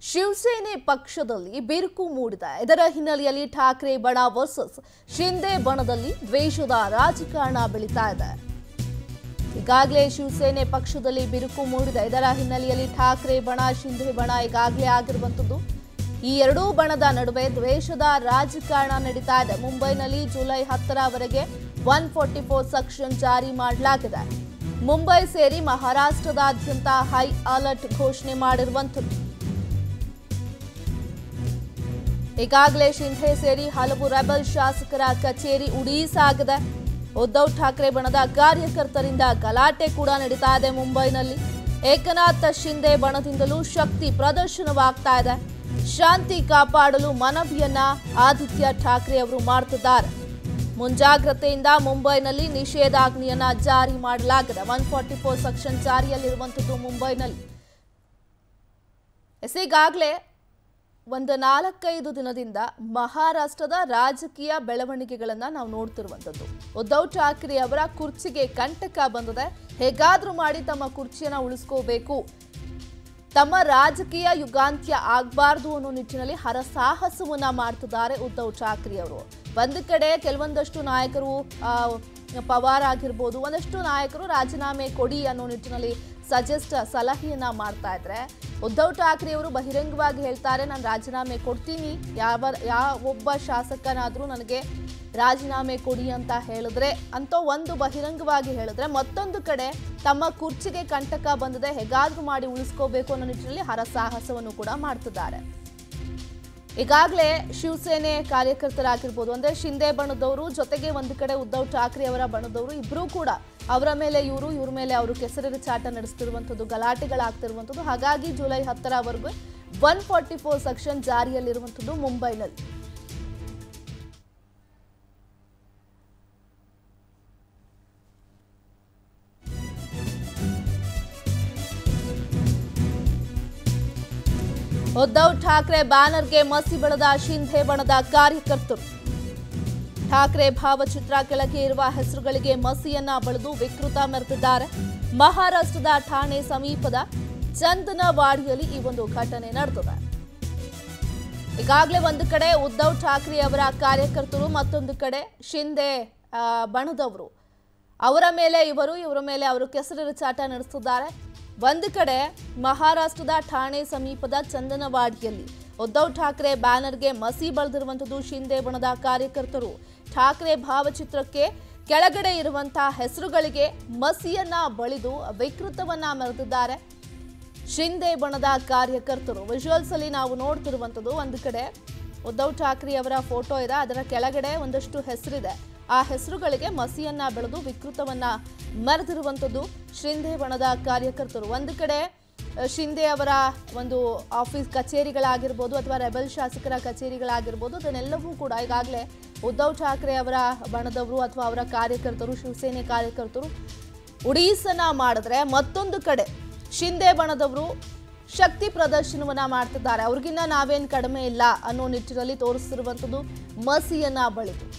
ಶಿವಸೇನೆ ಪಕ್ಷದಲ್ಲಿ ಬಿರುಕು ಮೂಡಿದೆ ಇದರ ಹಿನ್ನೆಲೆಯಲ್ಲಿ ಠಾಕ್ರೆ ಬಣ ವರ್ಸಸ್ ಶಿಂದೆ ಬಣದಲ್ಲಿ ದ್ವೇಷದ ರಾಜಕಾರಣ ಬೆಳೀತಾ ಇದೆ ಈಗಾಗಲೇ ಶಿವಸೇನೆ ಪಕ್ಷದಲ್ಲಿ ಬಿರುಕು ಮೂಡಿದೆ ಇದರ ಹಿನ್ನೆಲೆಯಲ್ಲಿ ಠಾಕ್ರೆ ಬಣ ಶಿಂದೆ ಬಣ ಈಗಾಗಲೇ ಆಗಿರುವಂಥದ್ದು ಈ ಎರಡೂ ಬಣದ ನಡುವೆ ದ್ವೇಷದ ರಾಜಕಾರಣ ನಡೀತಾ ಇದೆ ಮುಂಬೈನಲ್ಲಿ ಜುಲೈ ಹತ್ತರವರೆಗೆ ಒನ್ ಫೋರ್ಟಿ ಫೋರ್ ಸೆಕ್ಷನ್ ಜಾರಿ ಮಾಡಲಾಗಿದೆ ಮುಂಬೈ ಸೇರಿ ಮಹಾರಾಷ್ಟ್ರದಾದ್ಯಂತ ಹೈ ಅಲರ್ಟ್ ಘೋಷಣೆ ಮಾಡಿರುವಂಥದ್ದು ಈಗಾಗಲೇ ಶಿಂಧೆ ಸೇರಿ ಹಲವು ರೆಬಲ್ ಶಾಸಕರ ಕಚೇರಿ ಉಡೀಸಾಗಿದೆ ಉದ್ಧವ್ ಠಾಕ್ರೆ ಬಣದ ಕಾರ್ಯಕರ್ತರಿಂದ ಗಲಾಟೆ ಕೂಡ ನಡೀತಾ ಇದೆ ಮುಂಬೈನಲ್ಲಿ ಏಕನಾಥ್ ಶಿಂದೆ ಬಣದಿಂದಲೂ ಶಕ್ತಿ ಪ್ರದರ್ಶನವಾಗ್ತಾ ಇದೆ ಶಾಂತಿ ಕಾಪಾಡಲು ಮನವಿಯನ್ನ ಆದಿತ್ಯ ಠಾಕ್ರೆ ಅವರು ಮಾಡ್ತಿದ್ದಾರೆ ಮುಂಜಾಗ್ರತೆಯಿಂದ ಮುಂಬೈನಲ್ಲಿ ನಿಷೇಧಾಜ್ಞೆಯನ್ನ ಜಾರಿ ಮಾಡಲಾಗಿದೆ ಒನ್ ಫಾರ್ಟಿ ಫೋರ್ ಸೆಕ್ಷನ್ ಜಾರಿಯಲ್ಲಿರುವಂಥದ್ದು ಮುಂಬೈನಲ್ಲಿ ಎಸ್ ಈಗಾಗಲೇ ಒಂದು ನಾಲ್ಕೈದು ದಿನದಿಂದ ಮಹಾರಾಷ್ಟ್ರದ ರಾಜಕೀಯ ಬೆಳವಣಿಗೆಗಳನ್ನ ನಾವು ನೋಡ್ತಿರುವಂಥದ್ದು ಉದ್ಧವ್ ಠಾಕ್ರೆ ಅವರ ಕುರ್ಚಿಗೆ ಕಂಟಕ ಬಂದಿದೆ ಹೇಗಾದ್ರೂ ಮಾಡಿ ತಮ್ಮ ಕುರ್ಚಿಯನ್ನ ಉಳಿಸ್ಕೋಬೇಕು ತಮ್ಮ ರಾಜಕೀಯ ಯುಗಾಂತ್ಯ ಆಗಬಾರ್ದು ಅನ್ನೋ ನಿಟ್ಟಿನಲ್ಲಿ ಹರಸಾಹಸವನ್ನ ಮಾಡ್ತಿದ್ದಾರೆ ಉದ್ಧವ್ ಠಾಕ್ರೆ ಅವರು ಒಂದು ಕಡೆ ಕೆಲವೊಂದಷ್ಟು ನಾಯಕರು ಆ, ಪವಾರ್ ಆಗಿರ್ಬೋದು ಒಂದಷ್ಟು ನಾಯಕರು ರಾಜೀನಾಮೆ ಕೊಡಿ ಅನ್ನೋ ನಿಟ್ಟಿನಲ್ಲಿ ಸಜೆಸ್ಟ್ ಸಲಹೆಯನ್ನ ಮಾಡ್ತಾ ಇದ್ರೆ ಉದ್ಧವ್ ಠಾಕ್ರೆ ಅವರು ಬಹಿರಂಗವಾಗಿ ಹೇಳ್ತಾರೆ ನಾನು ರಾಜೀನಾಮೆ ಕೊಡ್ತೀನಿ ಯಾವ ಯಾವ ಒಬ್ಬ ಶಾಸಕನಾದ್ರೂ ನನಗೆ ರಾಜೀನಾಮೆ ಕೊಡಿ ಅಂತ ಹೇಳಿದ್ರೆ ಅಂತ ಒಂದು ಬಹಿರಂಗವಾಗಿ ಹೇಳಿದ್ರೆ ಮತ್ತೊಂದು ಕಡೆ ತಮ್ಮ ಕುರ್ಚಿಗೆ ಕಂಟಕ ಬಂದಿದೆ ಹೇಗಾದ್ರೂ ಮಾಡಿ ಉಳಿಸ್ಕೋಬೇಕು ಅನ್ನೋ ನಿಟ್ಟಿನಲ್ಲಿ ಹರಸಾಹಸವನ್ನು ಕೂಡ ಮಾಡ್ತಿದ್ದಾರೆ ಈಗಾಗಲೇ ಶಿವಸೇನೆ ಕಾರ್ಯಕರ್ತರಾಗಿರ್ಬೋದು ಅಂದ್ರೆ ಶಿಂದೆ ಬಣದವರು ಜೊತೆಗೆ ಒಂದು ಕಡೆ ಉದ್ಧವ್ ಠಾಕ್ರೆ ಅವರ ಬಣದವರು ಇಬ್ಬರೂ ಕೂಡ ಅವರ ಮೇಲೆ ಇವರು ಇವ್ರ ಮೇಲೆ ಅವರು ಕೆಸರಿನ ಚಾಟ ನಡೆಸ್ತಿರುವಂಥದ್ದು ಗಲಾಟೆಗಳಾಗ್ತಿರುವಂಥದ್ದು ಹಾಗಾಗಿ ಜುಲೈ ಹತ್ತರವರೆಗೂ ಒನ್ ಫಾರ್ಟಿ ಫೋರ್ ಸೆಕ್ಷನ್ ಜಾರಿಯಲ್ಲಿರುವಂಥದ್ದು ಮುಂಬೈನಲ್ಲಿ ಉದ್ಧವ್ ಠಾಕ್ರೆ ಬ್ಯಾನರ್ಗೆ ಮಸಿ ಬಣದ ಶಿಂಧೆ ಬಣದ ಕಾರ್ಯಕರ್ತರು ಠಾಕ್ರೆ ಭಾವಚಿತ್ರ ಕೆಳಗೆ ಇರುವ ಹೆಸರುಗಳಿಗೆ ಮಸಿಯನ್ನ ಬಳಿದು ವಿಕೃತ ಮೆರೆದಿದ್ದಾರೆ ಮಹಾರಾಷ್ಟ್ರದ ಠಾಣೆ ಸಮೀಪದ ಚಂದನವಾಡಿಯಲ್ಲಿ ಈ ಒಂದು ಘಟನೆ ನಡೆದಿದೆ ಈಗಾಗಲೇ ಒಂದು ಕಡೆ ಉದ್ಧವ್ ಠಾಕ್ರೆ ಅವರ ಕಾರ್ಯಕರ್ತರು ಮತ್ತೊಂದು ಕಡೆ ಶಿಂದೆ ಆ, ಬಣದವರು ಅವರ ಮೇಲೆ ಇವರು ಇವರ ಮೇಲೆ ಅವರು ಕೆಸರಿನ ಚಾಟ ನಡೆಸುತ್ತಿದ್ದಾರೆ ಒಂದು ಕಡೆ ಮಹಾರಾಷ್ಟ್ರದ ಠಾಣೆ ಸಮೀಪದ ಚಂದನವಾಡಿಯಲ್ಲಿ ಉದ್ಧವ್ ಠಾಕ್ರೆ ಬ್ಯಾನರ್ಗೆ ಮಸಿ ಬಳಿದಿರುವಂಥದ್ದು ಶಿಂದೆ ಬಣದ ಕಾರ್ಯಕರ್ತರು ಠಾಕ್ರೆ ಭಾವಚಿತ್ರಕ್ಕೆ ಕೆಳಗಡೆ ಇರುವಂತಹ ಹೆಸರುಗಳಿಗೆ ಮಸಿಯನ್ನ ಬಳಿದು ವಿಕೃತವನ್ನ ಮೆರೆದಿದ್ದಾರೆ ಶಿಂದೆ ಬಣದ ಕಾರ್ಯಕರ್ತರು ವಿಜುವಲ್ಸ್ ಅಲ್ಲಿ ನಾವು ನೋಡ್ತಿರುವಂಥದ್ದು ಒಂದು ಕಡೆ ಉದ್ಧವ್ ಠಾಕ್ರೆ ಅವರ ಫೋಟೋ ಇದೆ ಅದರ ಕೆಳಗಡೆ ಒಂದಷ್ಟು ಹೆಸರಿದೆ ಆ ಹೆಸರುಗಳಿಗೆ ಮಸಿಯನ್ನ ಬೆಳೆದು ವಿಕೃತವನ್ನ ಮೆರೆದಿರುವಂಥದ್ದು ಶಿಂದೆ ಬಣದ ಕಾರ್ಯಕರ್ತರು ಒಂದು ಕಡೆ ಅಹ್, ಶಿಂದೆ ಅವರ ಒಂದು ಆಫೀಸ್ ಕಚೇರಿಗಳಾಗಿರ್ಬೋದು ಅಥವಾ ರೆಬಲ್ ಶಾಸಕರ ಕಚೇರಿಗಳಾಗಿರ್ಬೋದು ಅದನ್ನೆಲ್ಲವೂ ಕೂಡ ಈಗಾಗಲೇ ಉದ್ಧವ್ ಠಾಕ್ರೆ ಅವರ ಬಣದವರು ಅಥವಾ ಅವರ ಕಾರ್ಯಕರ್ತರು ಶಿವಸೇನೆ ಕಾರ್ಯಕರ್ತರು ಉಡೀಸನ ಮಾಡಿದ್ರೆ ಮತ್ತೊಂದು ಕಡೆ ಶಿಂದೆ ಬಣದವರು ಶಕ್ತಿ ಪ್ರದರ್ಶನವನ್ನ ಮಾಡ್ತಿದ್ದಾರೆ ಅವ್ರಿಗಿನ್ನ ನಾವೇನ್ ಕಡಿಮೆ ಇಲ್ಲ ಅನ್ನೋ ನಿಟ್ಟಿನಲ್ಲಿ ತೋರಿಸ್ತಿರುವಂಥದ್ದು ಮಸಿಯನ್ನ ಬಳಿದು